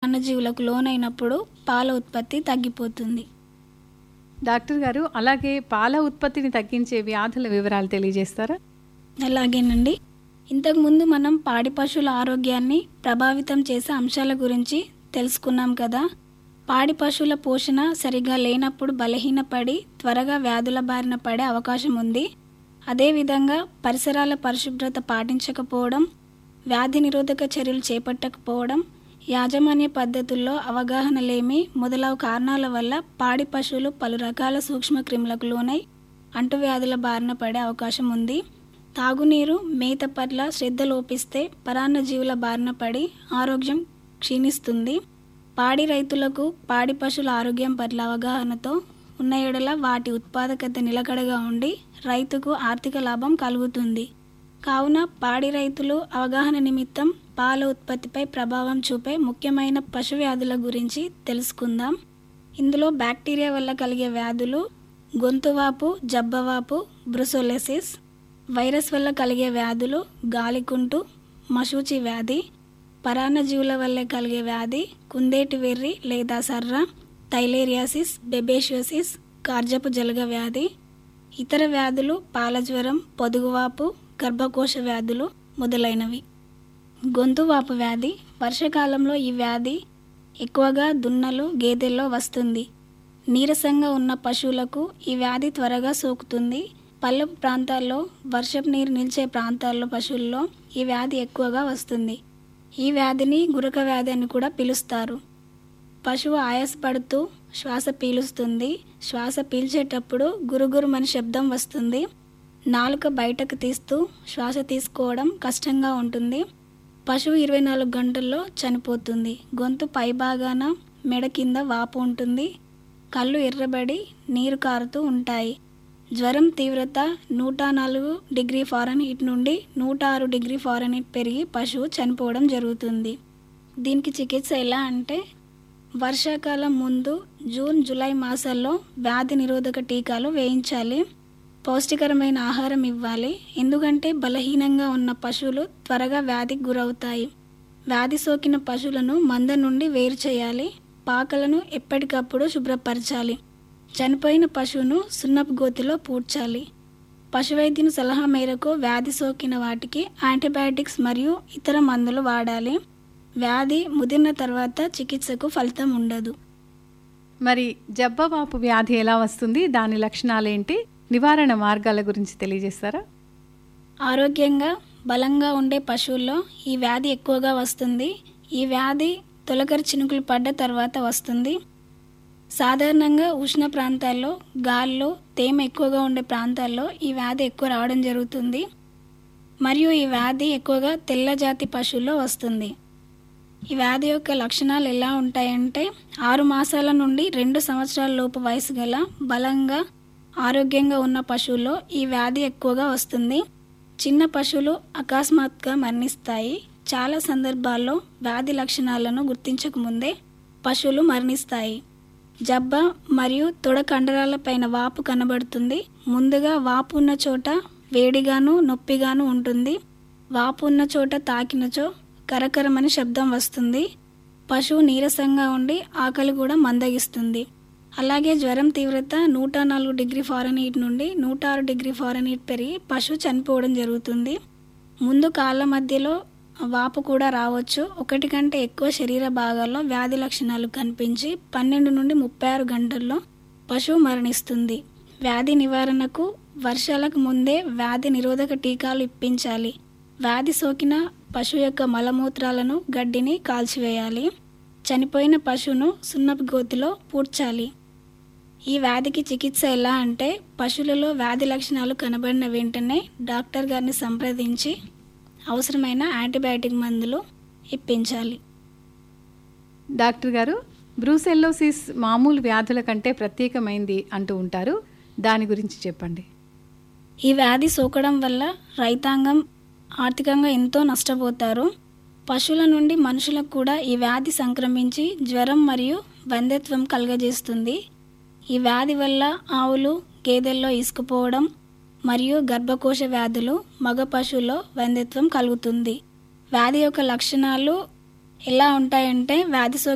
అన్నజీవులకు లోనైనప్పుడు పాల ఉత్పత్తి తగ్గిపోతుంది డాక్టర్ గారు అలాగే పాల ఉత్పత్తిని తగ్గించే వ్యాధుల వివరాలు తెలియజేస్తారా అలాగేనండి ఇంతకుముందు మనం పాడి పశువుల ఆరోగ్యాన్ని ప్రభావితం చేసే అంశాల గురించి తెలుసుకున్నాం కదా పాడి పశువుల పోషణ సరిగా లేనప్పుడు బలహీనపడి త్వరగా వ్యాధుల బారిన పడే అవకాశం ఉంది అదేవిధంగా పరిసరాల పరిశుభ్రత పాటించకపోవడం వ్యాధి నిరోధక చర్యలు చేపట్టకపోవడం యాజమాన్య పద్ధతుల్లో అవగాహన లేమి మొదలగు కారణాల వల్ల పాడి పశువులు పలు రకాల సూక్ష్మక్రిములకు లోనై అంటువ్యాధుల బారిన పడే అవకాశం ఉంది తాగునీరు మేత పట్ల శ్రద్ధ లోపిస్తే పరాన్నజీవుల బారిన పడి ఆరోగ్యం క్షీణిస్తుంది పాడి రైతులకు పాడి పశువుల ఆరోగ్యం పట్ల అవగాహనతో ఉన్న ఎడల వాటి ఉత్పాదకత నిలకడగా ఉండి రైతుకు ఆర్థిక లాభం కలుగుతుంది కావున పాడి రైతులు అవగాహన నిమిత్తం పాల ఉత్పత్తిపై ప్రభావం చూపే ముఖ్యమైన పశు వ్యాధుల గురించి తెలుసుకుందాం ఇందులో బ్యాక్టీరియా వల్ల కలిగే వ్యాధులు గొంతువాపు జబ్బవాపు బ్రుసోలెసిస్ వైరస్ వల్ల కలిగే వ్యాధులు గాలికుంటు మశూచి వ్యాధి పరాన్నజీవుల వల్ల కలిగే వ్యాధి కుందేటి వెర్రి లేదా సర్ర థైలేరియాసిస్ బెబేషియోసిస్ కార్జపు జలగ వ్యాధి ఇతర వ్యాధులు పాలజ్వరం పొదుగువాపు గర్భకోశ వ్యాధులు మొదలైనవి గొంతువాపు వ్యాధి వర్షాకాలంలో ఈ వ్యాధి ఎక్కువగా దున్నలు గేదెల్లో వస్తుంది నీరసంగా ఉన్న పశువులకు ఈ వ్యాధి త్వరగా సోకుతుంది పల్లె ప్రాంతాల్లో వర్షపు నీరు నిలిచే ప్రాంతాల్లో పశువుల్లో ఈ వ్యాధి ఎక్కువగా వస్తుంది ఈ వ్యాధిని గురక వ్యాధి అని కూడా పిలుస్తారు పశువు ఆయాసపడుతూ శ్వాస పీలుస్తుంది శ్వాస పీల్చేటప్పుడు గురుగురుమని శబ్దం వస్తుంది నాలుక బయటకు తీస్తూ శ్వాస తీసుకోవడం కష్టంగా ఉంటుంది పశువు ఇరవై నాలుగు గంటల్లో చనిపోతుంది గొంతు పైభాగాన మెడ కింద వాపు ఉంటుంది కళ్ళు ఎర్రబడి నీరు కారుతూ ఉంటాయి జ్వరం తీవ్రత నూట నాలుగు డిగ్రీ ఫారెన్హీట్ నుండి నూట ఆరు డిగ్రీ ఫారెన్హీట్ పెరిగి పశువు చనిపోవడం జరుగుతుంది దీనికి చికిత్స ఎలా అంటే వర్షాకాలం ముందు జూన్ జూలై మాసాల్లో వ్యాధి నిరోధక టీకాలు వేయించాలి పౌష్టికరమైన ఆహారం ఇవ్వాలి ఎందుకంటే బలహీనంగా ఉన్న పశువులు త్వరగా వ్యాధికి గురవుతాయి వ్యాధి సోకిన పశువులను మంద నుండి వేరు చేయాలి పాకలను ఎప్పటికప్పుడు శుభ్రపరచాలి చనిపోయిన పశువును సున్నపు గోతిలో పూడ్చాలి పశువైద్యుని సలహా మేరకు వ్యాధి సోకిన వాటికి యాంటీబయాటిక్స్ మరియు ఇతర మందులు వాడాలి వ్యాధి ముదిరిన తర్వాత చికిత్సకు ఫలితం ఉండదు మరి జబ్బవాపు వ్యాధి ఎలా వస్తుంది దాని లక్షణాలేంటి నివారణ మార్గాల గురించి తెలియజేస్తారా ఆరోగ్యంగా బలంగా ఉండే పశువుల్లో ఈ వ్యాధి ఎక్కువగా వస్తుంది ఈ వ్యాధి తొలకరి చినుకులు పడ్డ తర్వాత వస్తుంది సాధారణంగా ఉష్ణ ప్రాంతాల్లో గాల్లో తేమ ఎక్కువగా ఉండే ప్రాంతాల్లో ఈ వ్యాధి ఎక్కువ రావడం జరుగుతుంది మరియు ఈ వ్యాధి ఎక్కువగా తెల్ల జాతి పశువుల్లో వస్తుంది ఈ వ్యాధి యొక్క లక్షణాలు ఎలా ఉంటాయంటే ఆరు మాసాల నుండి రెండు సంవత్సరాల లోపు వయసు గల బలంగా ఆరోగ్యంగా ఉన్న పశువుల్లో ఈ వ్యాధి ఎక్కువగా వస్తుంది చిన్న పశువులు అకస్మాత్తుగా మరణిస్తాయి చాలా సందర్భాల్లో వ్యాధి లక్షణాలను గుర్తించకముందే పశువులు మరణిస్తాయి జబ్బ మరియు తొడ కండరాలపైన వాపు కనబడుతుంది ముందుగా వాపు ఉన్న చోట వేడిగాను నొప్పిగాను ఉంటుంది వాపు ఉన్న చోట తాకినచో కరకరమని శబ్దం వస్తుంది పశువు నీరసంగా ఉండి ఆకలి కూడా మందగిస్తుంది అలాగే జ్వరం తీవ్రత నూట నాలుగు డిగ్రీ ఫారెన్హీట్ నుండి నూట ఆరు డిగ్రీ ఫారెన్హీట్ పెరిగి పశువు చనిపోవడం జరుగుతుంది ముందు కాళ్ళ మధ్యలో వాపు కూడా రావచ్చు ఒకటి కంటే ఎక్కువ శరీర భాగాల్లో వ్యాధి లక్షణాలు కనిపించి పన్నెండు నుండి ముప్పై ఆరు గంటల్లో పశువు మరణిస్తుంది వ్యాధి నివారణకు వర్షాలకు ముందే వ్యాధి నిరోధక టీకాలు ఇప్పించాలి వ్యాధి సోకిన పశువు యొక్క మలమూత్రాలను గడ్డిని కాల్చివేయాలి చనిపోయిన పశువును సున్నపు గోతిలో పూడ్చాలి ఈ వ్యాధికి చికిత్స ఎలా అంటే పశువులలో వ్యాధి లక్షణాలు కనబడిన వెంటనే డాక్టర్ గారిని సంప్రదించి అవసరమైన యాంటీబయాటిక్ మందులు ఇప్పించాలి డాక్టర్ గారు బ్రూసెల్లోసిస్ మామూలు వ్యాధుల కంటే ప్రత్యేకమైంది అంటూ ఉంటారు దాని గురించి చెప్పండి ఈ వ్యాధి సోకడం వల్ల రైతాంగం ఆర్థికంగా ఎంతో నష్టపోతారు పశువుల నుండి మనుషులకు కూడా ఈ వ్యాధి సంక్రమించి జ్వరం మరియు వంధ్యత్వం కలుగజేస్తుంది ఈ వ్యాధి వల్ల ఆవులు గేదెల్లో ఇసుకుపోవడం మరియు గర్భకోశ వ్యాధులు మగ పశువుల్లో వంధ్యత్వం కలుగుతుంది వ్యాధి యొక్క లక్షణాలు ఎలా ఉంటాయంటే వ్యాధి సో